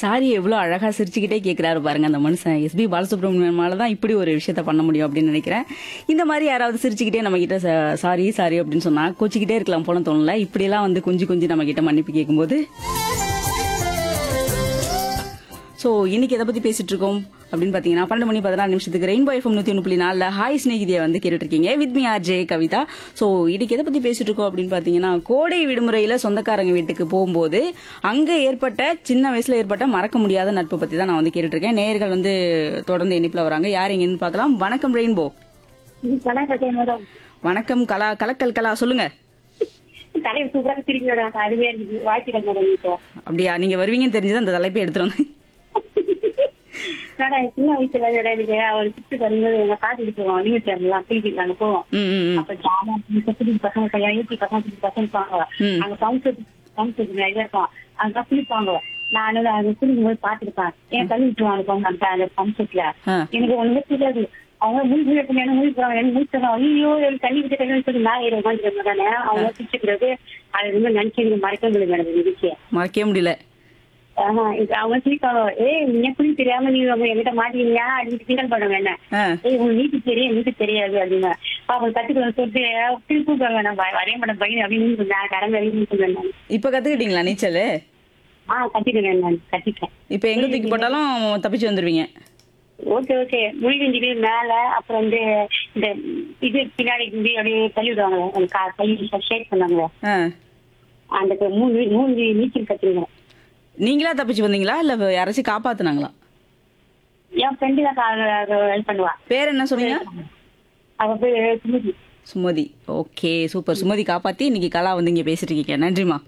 Sorry எவ்வளவு அழகா சிரிச்சுக்கிட்டே கேட்கிறாரு பாருங்க அந்த மனுஷன் எஸ்பி பாலசுப்ரமணியனால தான் இப்படி ஒரு விஷயத்த பண்ண முடியும் அப்படின்னு நினைக்கிறேன் இந்த மாதிரி யாராவது சிரிச்சுக்கிட்டே நம்ம கிட்ட சாரி சாரி அப்படின்னு சொன்னா கோச்சிக்கிட்டே இருக்கலாம் போல தோணல இப்படி எல்லாம் வந்து கொஞ்சம் கொஞ்சம் நம்ம கிட்ட மன்னிப்பு கேட்கும்போது ஸோ இன்னைக்கு எதை பத்தி பேசிட்டு இருக்கோம் அப்படின்னு பாத்தீங்கன்னா பன்னெண்டு மணி பதினாறு நிமிஷத்துக்கு ரெயின்போ எஃப்எம் நூத்தி ஒன்று புள்ளி நாலுல ஹாய் ஸ்நேகிதியை வந்து கேட்டுட்டு இருக்கீங்க with me R J Kavitha so இன்னைக்கு எதை பத்தி பேசிட்டு இருக்கோம் அப்படின்னு பாத்தீங்கன்னா கோடை விடுமுறையில சொந்தக்காரங்க வீட்டுக்கு போகும்போது அங்க ஏற்பட்ட சின்ன வயசுல ஏற்பட்ட மறக்க முடியாத நட்பு பத்தி தான் நான் வந்து கேட்டுட்டு இருக்கேன் நேயர்கள் வந்து தொடர்ந்து இணைப்புல வராங்க யார் எங்கன்னு பார்க்கலாம் வணக்கம் ரெயின்போ வணக்கம் மேடம் வணக்கம் கலா கலக்கல் கலா சொல்லுங்க தலைவர் சூப்பராக திரும்பி மேடம் அருமையா இருக்குது வாழ்த்துக்கள் மேடம் இப்போ அப்படியா நீங்க வருவீங்கன்னு தெரிஞ்சது அந்த தலைப்பை எடுத்துருவாங்க மேடம் சின்ன வயசுல மேடம் எனக்கு அவர் சுட்டு வரும்போது எங்க காட்டு போவோம் நீங்க சேரலாம் திருப்பி நாங்க போவோம் ம் ம், ம் அப்ப ஜாமா புள்ளி பசங்க பையன் யூபி பசங்க புள்ளி பசங்க இருப்பாங்க ம். அங்க பம்ப் பம்ப் நிறைய இருக்கும் அங்க குளிப்பாங்க நானும் அங்க குளிக்கும் போது பாத்துருப்பேன் என் தள்ளி விட்டுருவாங்க போங்க அந்த அந்த பம்ப் செட்ல ஆ. எனக்கு ஒண்ணுமே தெரியாது அவங்க மூணு மூணு எடுத்து என்ன மூணு போறாங்க என்ன மூணு சொல்றாங்க ஐயோ எனக்கு தண்ணி விட்டு தண்ணி சொல்லி நான் ஏற உட்காந்துருக்க மாட்டானே அவங்க பிடிச்சிக்கிறது அது வந்து நினைச்சு எனக்கு மறக்க முடியல மேடம் இந்த விஷயம் மறக்கவே முடியல ஆஹா, இது அவங்க சிரிப்பாங்க ஏய் நீங்க குளி தெரியாம நீங்க அவங்க என்கிட்ட மாட்டீங்க அப்படின்னு கிண்டல் பண்ணுவாங்க என்ன ஆ ஏய் உங்க நீட்டு தெரியும் எனக்கு தெரியாது அப்படின்னு அவங்க கத்துக்கணும் சொல்லிட்டு திருப்பி கூப்பிடுவாங்க நான் வ- வரைய மாட்டேன் பையன் அப்படின்னு நான் கடமை அப்படின்னு சொல்லுவேன் நான் இப்ப கத்துக்கிட்டீங்களா நீச்சல் ஆ கத்திக்கிறேன் நான் கத்திட்டேன் இப்ப எங்க தூக்கி போட்டாலும் தப்பிச்சு வந்துருவீங்க ஓகே ஓகே முழுகிஞ்சிட்டு மேல அப்புறம் வந்து இந்த இது பின்னாடி இருந்து அப்படியே தள்ளி விடுவாங்க அந்த கா- கை ஷேக் பண்ணாங்க ஆ. அந்த மூணு மூணு நீச்சல் கத்துருங்க நீங்களா தப்பிச்சு வந்தீங்களா இல்ல யாராச்சும் காப்பாத்துனாங்களா என் ஃப்ரெண்டு தான் ஹெல்ப் பண்ணுவா பேர் என்ன சொன்னீங்க அவ பேர் சுமதி சுமதி ஓகே சூப்பர் சுமதி காப்பாத்தி இன்னைக்கு கலா வந்து இங்க பேசிட்டு இருக்கீங்க நன்றிமா